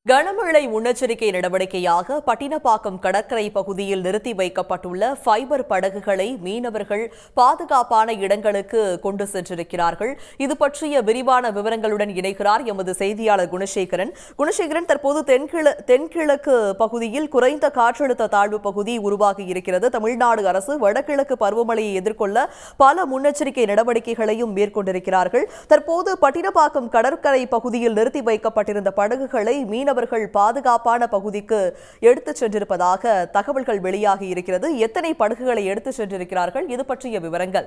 கனமழை முன்னெச்சரிக்கை நடவடிக்கையாக பட்டினப்பாக்கம் கடற்கரை பகுதியில் நிறுத்தி வைக்கப்பட்டுள்ள ஃபைபர் படகுகளை மீனவர்கள் பாதுகாப்பான இடங்களுக்கு கொண்டு சென்றிருக்கிறார்கள் இது பற்றிய விரிவான விவரங்களுடன் இணைகிறார் எமது செய்தியாளர் குணசேகரன் குணசேகரன் தற்போது தென்கிழ தென்கிழக்கு பகுதியில் குறைந்த காற்றழுத்த தாழ்வு பகுதி உருவாகி இருக்கிறது தமிழ்நாடு அரசு வடகிழக்கு பருவமழையை எதிர்கொள்ள பல முன்னெச்சரிக்கை நடவடிக்கைகளையும் மேற்கொண்டிருக்கிறார்கள் தற்போது பட்டினப்பாக்கம் கடற்கரை பகுதியில் நிறுத்தி வைக்கப்பட்டிருந்த படகுகளை மீனவர்கள் பாதுகாப்பான பகுதிக்கு எடுத்துச் சென்றிருப்பதாக தகவல்கள் வெளியாகி இருக்கிறது எத்தனை படகுகளை எடுத்துச் சென்றிருக்கிறார்கள் இது பற்றிய விவரங்கள்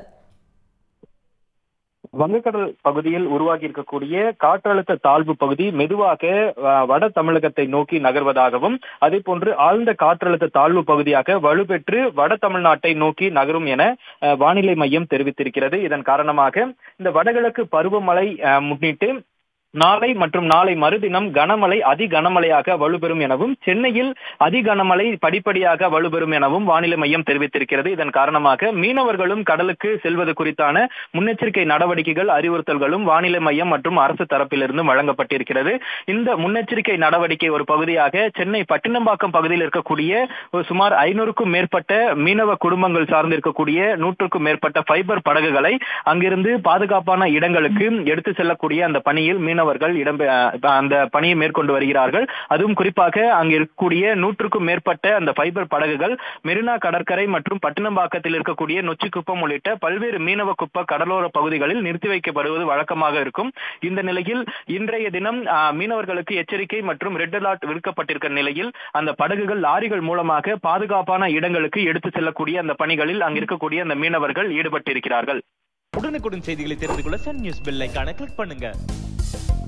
வங்கக்கடல் பகுதியில் உருவாகி இருக்கக்கூடிய காற்றழுத்த தாழ்வு பகுதி மெதுவாக அஹ், வட தமிழகத்தை நோக்கி நகர்வதாகவும் அதே போன்று ஆழ்ந்த காற்றழுத்த தாழ்வு பகுதியாக வலுப்பெற்று வட தமிழ்நாட்டை நோக்கி நகரும் என அஹ், வானிலை மையம் தெரிவித்திருக்கிறது இதன் காரணமாக இந்த வடகிழக்கு பருவமழை அஹ், முன்னிட்டு நாளை மற்றும் நாளை மறுதினம் கனமழை அதி கனமழையாக வலுப்பெறும் எனவும் சென்னையில் அதி கனமழை படிப்படியாக வலுப்பெறும் எனவும் வானிலை மையம் தெரிவித்திருக்கிறது இதன் காரணமாக மீனவர்களும் கடலுக்கு செல்வது குறித்தான முன்னெச்சரிக்கை நடவடிக்கைகள் அறிவுறுத்தல்களும் வானிலை மையம் மற்றும் அரசு தரப்பிலிருந்து வழங்கப்பட்டிருக்கிறது இந்த முன்னெச்சரிக்கை நடவடிக்கை ஒரு பகுதியாக சென்னை பட்டினம்பாக்கம் பகுதியில் இருக்கக்கூடிய ஒரு சுமார் ஐநூறுக்கும் மேற்பட்ட மீனவ குடும்பங்கள் சார்ந்து இருக்கக்கூடிய நூற்றுக்கும் மேற்பட்ட ஃபைபர் படகுகளை அங்கிருந்து பாதுகாப்பான இடங்களுக்கு எடுத்து செல்லக்கூடிய அந்த பணியில் மீனவர்கள் இடம் அந்த பணியை மேற்கொண்டு வருகிறார்கள் அதுவும் குறிப்பாக அங்கு இருக்கக்கூடிய நூற்றுக்கும் மேற்பட்ட அந்த ஃபைபர் படகுகள் மெரினா கடற்கரை மற்றும் பட்டினம்பாக்கத்தில் இருக்கக்கூடிய நொச்சிக்குப்பம் உள்ளிட்ட பல்வேறு மீனவ குப்ப கடலோர பகுதிகளில் நிறுத்தி வைக்கப்படுவது வழக்கமாக இருக்கும் இந்த நிலையில் இன்றைய தினம் ஆஹ், மீனவர்களுக்கு எச்சரிக்கை மற்றும் ரெட் அலர்ட் விடுக்கப்பட்டிருக்கிற நிலையில் அந்த படகுகள் லாரிகள் மூலமாக பாதுகாப்பான இடங்களுக்கு எடுத்து செல்லக்கூடிய அந்த பணிகளில் அங்கு இருக்கக்கூடிய அந்த மீனவர்கள் ஈடுபட்டிருக்கிறார்கள் உடனுக்குடன் செய்திகளை தெரிந்து கொள்ள சன் நியூஸ் பெல் ஐகானை கிளிக் பண்ணுங்க